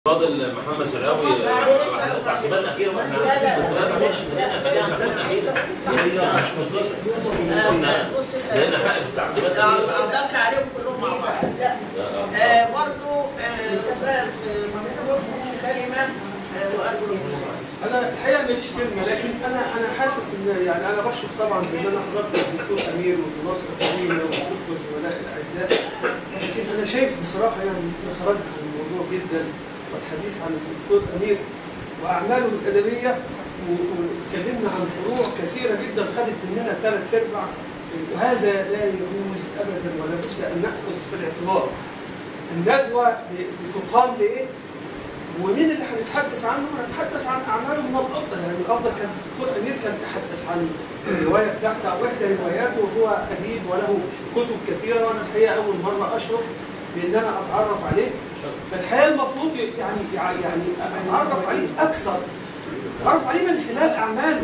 فاضل محمد شرقاوي تعقيبات اخيره بقى احنا بدأنا محمود اخيره مش مصدر كنا بص لنا حق في التعقيبات الاخيره أدلك عليهم كلهم مع بعض آه، برضو آه، الأستاذ محمود كلمة آه، وأرجو الانتصار انا الحقيقه ماليش كلمه لكن انا انا حاسس ان يعني انا بشرف طبعا بان انا حضرت الدكتور امير ونصر كريمه وكل الزملاء الاعزاء لكن انا شايف بصراحه يعني انا خرجت عن الموضوع جدا والحديث عن الدكتور امير واعماله الادبيه و- واتكلمنا عن فروع كثيره جدا خدت مننا ثلاث ارباع وهذا لا يجوز ابدا ولا بد ان ناخذ في الاعتبار الندوه بتقام لايه؟ ومين اللي هنتحدث عنه؟ هنتحدث عن اعماله من الافضل يعني الافضل كان الدكتور امير كان تحدث عن الروايه بتاعته او احدى رواياته وهو اديب وله كتب كثيره وانا الحقيقه اول مره اشرف بان انا اتعرف عليه فالحقيقه المفروض يعني يعني يعني اتعرف عليه اكثر اتعرف عليه من خلال اعماله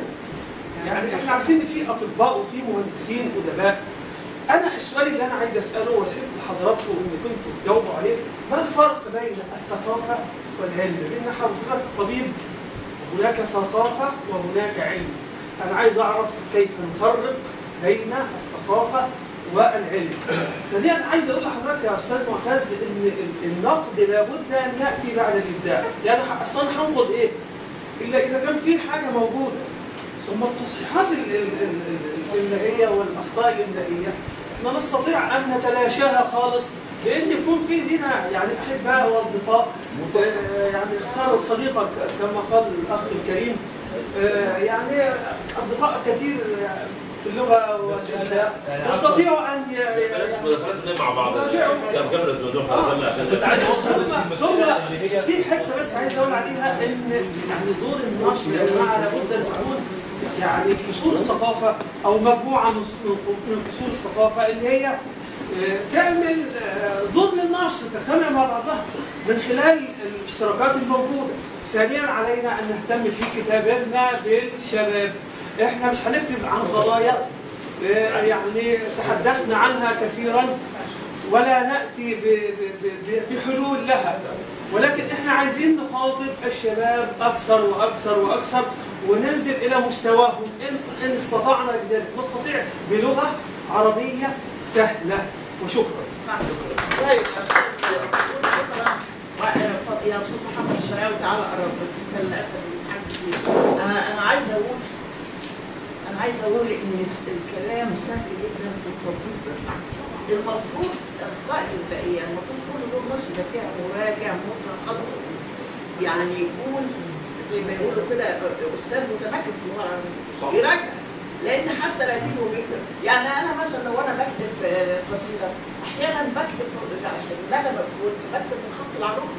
يعني احنا عارفين ان في اطباء وفي مهندسين ادباء انا السؤال اللي انا عايز اساله واسيب لحضراتكم ان كنتوا تجاوبوا عليه ما الفرق بين الثقافه والعلم؟ لان حضرتك طبيب هناك ثقافه وهناك علم. انا عايز اعرف كيف نفرق بين الثقافه والعلم. ثانيا عايز اقول لحضرتك يا استاذ معتز ان ال- النقد لابد ان ياتي بعد الابداع، يعني ح- اصلا هنقد ايه؟ الا اذا كان في حاجه موجوده. ثم التصحيحات ال- ال- ال- ال- الإملائية والأخطاء الإملائية احنا نستطيع أن نتلاشاها خالص بأن يكون في لنا يعني أحباء وأصدقاء آه، يعني اختار صديقك كما قال الأخ الكريم آه، يعني أصدقاء كثير في اللغة والأداء يستطيعوا أن ي- بلاش ي- مداخلات مع بعض راجعوا. كم كم رسم ممدوح خلصنا عشان كنت عايز اوصل بس ثم المسألة اللي هي في حته بس عايز اقول عليها ان يعني دور النشر يا جماعه لابد ان تكون يعني اصول الثقافه او مجموعه من من اصول الثقافه اللي هي آه، تعمل آه، دور للنشر تجتمع مع بعضها من خلال الاشتراكات الموجوده. ثانيا علينا ان نهتم في كتاباتنا بالشباب. احنا مش هنكتب عن قضايا آه، يعني تحدثنا عنها كثيرا ولا ناتي ب- ب- ب- بحلول لها ولكن احنا عايزين نخاطب الشباب اكثر واكثر واكثر وننزل الى مستواهم ان ان استطعنا بذلك نستطيع بلغه عربيه سهله وشكرا صح طيب شكرا و- يا استاذ محمد الشراوي تعالى قرب انت اللي اخذ الحاجة دي. انا انا عايزه اقول انا عايزه اقول ان الس- الكلام سهل جدا والتطبيق بيطلع المفروض اخطاء الابداعيه المفروض كل دول مصر يبقى فيها مراجع متخصص يعني يكون زي ما يقولوا كده استاذ متمكن في اللغه العربيه يراجع لان حتى لا دين وبيكتب يعني انا مثلا لو انا بكتب آه، قصيده احيانا بكتب عشان انا مفهوم بكتب بالخط العربي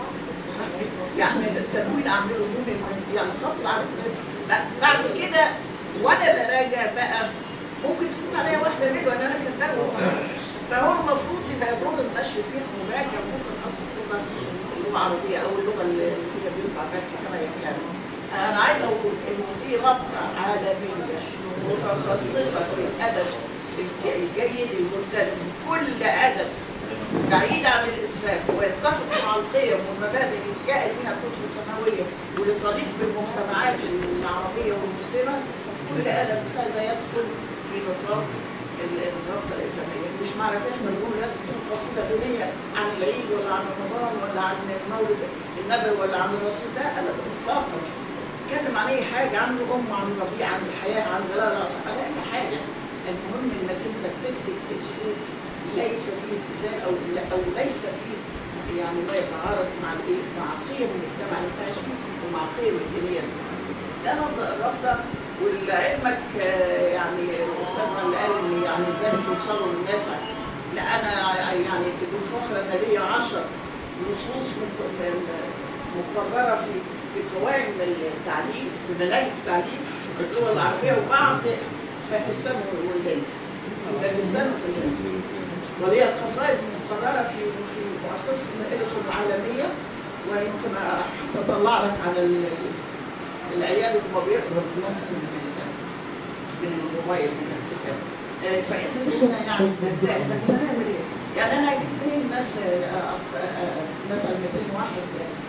يعني التنوين اعمله نون يعني الخط العربي ب- بعد كده وانا براجع بقى ممكن تفوت عليا واحده منه ان انا كتبه فهو المفروض يبقى دور النشر فيها مراجع متخصص لغه اللغه العربيه او اللغه اللي هي بينفع بس كما يعني انا عايز اقول ان دي رابطه عالميه متخصصه في الادب الج- الجيد الملتزم كل ادب بعيد عن الاسلام ويتفق مع القيم والمبادئ اللي جاءت بها الكتب السماويه واللي تليق بالمجتمعات العربيه والمسلمه كل ادب هذا يدخل في نطاق ال- الرابطه الاسلاميه مش معنى كده احنا بنقول لا تكون قصيده دينيه عن العيد ولا عن رمضان ولا عن مولد النبي ولا عن الرسول ده ابدا اطلاقا اتكلم عن اي حاجه عن الام عن الربيع عن الحياه عن غلاء راس عن اي حاجه المهم انك انت بتكتب تشكيل ليس فيه ابتذال او او ليس فيه يعني ما يتعارض مع الايه مع قيم المجتمع اللي انت عايش فيه ومع قيم الدينيه اللي انت عايش فيها. ده رابطه رابطه ولعلمك آه، يعني الاستاذ اللي قال ان يعني ازاي توصلوا للناس لا انا يعني بدون فخر انا ليا 10 نصوص مك- م- مقرره في في قوائم التعليم في مناهج التعليم في اللغه العربيه وبعض باكستان والهند في باكستان وفي الهند وهي القصائد مقرره في في مؤسسه مائده العالميه ويمكن حتى اطلع لك على ال- العيال وهم بيقروا بنص من ال- من الموبايل من الكتاب آه، فاذا احنا يعني نبدأ لكن هنعمل ايه؟ يعني انا جبت ناس آه، آه، آه، مثلا 200 واحد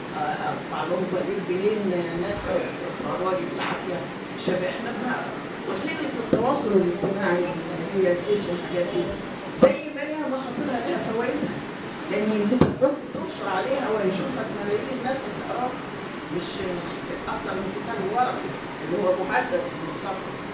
اقطع لهم بقيت بنين ناس قرايب بالعافيه شباب احنا بنعرف وسيله التواصل الاجتماعي اللي هي الفيس والحاجات دي زي ما ليها مخاطرها لها فوائدها لان يمكن تنشر عليها ويشوفك ملايين الناس بتقراها مش اكتر من كتاب ورقي اللي هو محدد في المستقبل